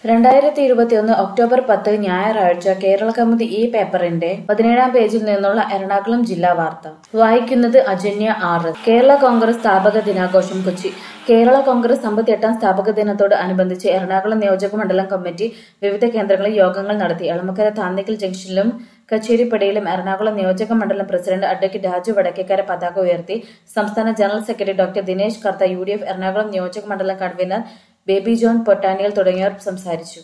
രണ്ടായിരത്തി ഇരുപത്തിയൊന്ന് ഒക്ടോബർ പത്ത് ഞായറാഴ്ച കേരള കൗമുദി ഈ പേപ്പറിന്റെ പതിനേഴാം പേജിൽ നിന്നുള്ള എറണാകുളം ജില്ലാ വാർത്ത വായിക്കുന്നത് അജന്യ ആർ എസ്. കേരള കോൺഗ്രസ് സ്ഥാപക ദിനാഘോഷം കൊച്ചി കേരള കോൺഗ്രസ് അമ്പത്തിയെട്ടാം സ്ഥാപക ദിനത്തോട് അനുബന്ധിച്ച് എറണാകുളം നിയോജക മണ്ഡലം കമ്മിറ്റി വിവിധ കേന്ദ്രങ്ങളിൽ യോഗങ്ങൾ നടത്തി എളമക്കര താന്നിക്കൽ ജംഗ്ഷനിലും കച്ചേരിപ്പടിയിലും എറണാകുളം നിയോജക മണ്ഡലം പ്രസിഡന്റ് അഡ്വക്കേറ്റ് രാജു വടക്കേക്കര പതാക ഉയർത്തി സംസ്ഥാന general secretary doctor Dinesh Kartha U D F Ernakulam നിയോജക മണ്ഡലം കൺവീനർ ബേബി ജോൺ പൊട്ടാനിയൽ തുടങ്ങിയവർ സംസാരിച്ചു